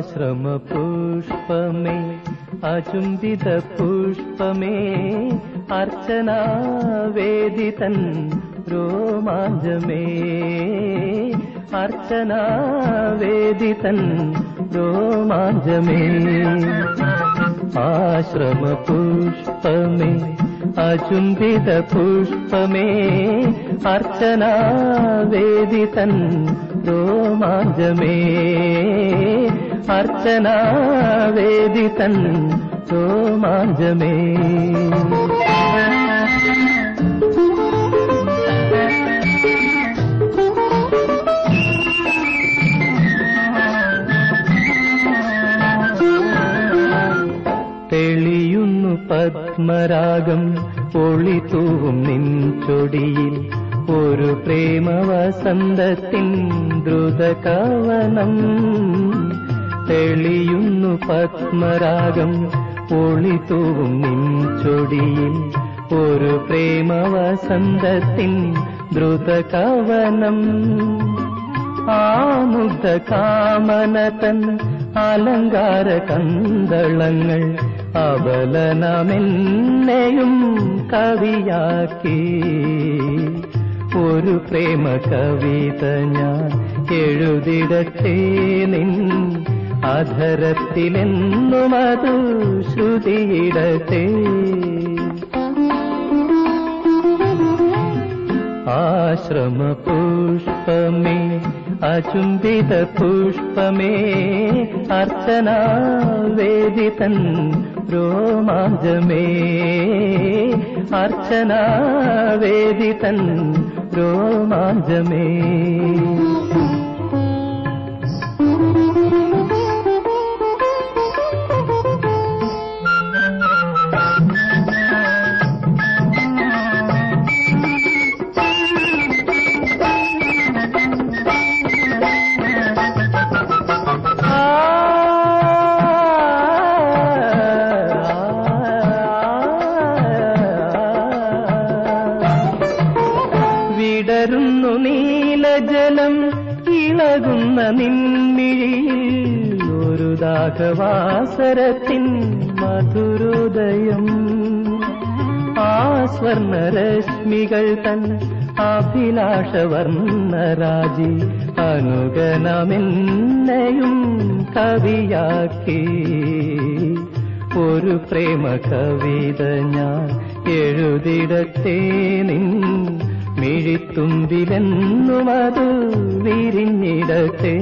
ആശ്രമ പുഷ്പമേ അചുംബിത പുഷ്പമേ അർച്ചനാ വേദിതൻ രോമാഞ്ചമേ അർച്ചനാ വേദിതൻ രോമാഞ്ചമേ ആശ്രമ പുഷ്പമേ അചുംബിത പുഷ്പമേ അർച്ചനാ വേദിതൻ രോമാഞ്ചമേ അർച്ചനാ വേദിതൻ രോമാഞ്ചമേ തെളിയുന്നു പത്മരാഗം ഒളിതൂവും നിൻചൊടിയിൽ ഒരു പ്രേമവസന്തത്തിൻ ദ്രുതകവനം തെളിയുന്നു പത്മരാഗം ഒളിതൂവും നിൻചൊടിയിൽ ഒരു പ്രേമവസന്തത്തിൻ ദ്രുതകവനം ആമുഗ്ധ കാമനതൻ അലങ്കാര കന്തളങ്ങൾ അബലനമെന്നെയും കവിയാക്കി ഒരു പ്രേമ കവിത ഞാൻ എഴുതിടത്തേ നിൻ അധരത്തിലെന്നും അത് ശ്രുതിയിടത്തേ ആശ്രമ പുഷ്പമേ അചുംബിത പുഷ്പമേ അർച്ചനാ വേദിതൻ രോമാഞ്ചമേ അർച്ചനാ വേദിതൻ രോമാഞ്ചമേ വിടരുന്നു നീലജലം ഇളകുന്ന നിൻമിഴിയിൽ ഒരു ദാഹവാസരത്തിൻ മധുരോദയം ആ സ്വർണരശ്മികൾ തൻ അഭിലാഷവർണ്ണരാജി അനുഗണമെന്നെയും കവിയാക്കി ഒരു പ്രേമ കവിത ഞാൻ എഴുതിടത്തേ നിൻ മിഴിത്തുമ്പിലെന്നും അത് വിരിഞ്ഞിടത്തേ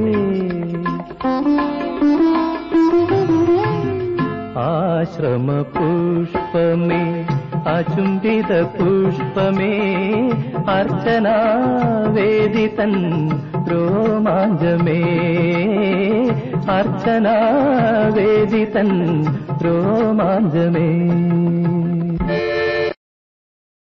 ആശ്രമ പുഷ്പമേ അചുംബിത പുഷ്പമേ അർച്ചനാ വേദിതൻ രോമാഞ്ചമേ അർച്ചനാ വേദിതൻ രോമാഞ്ചമേ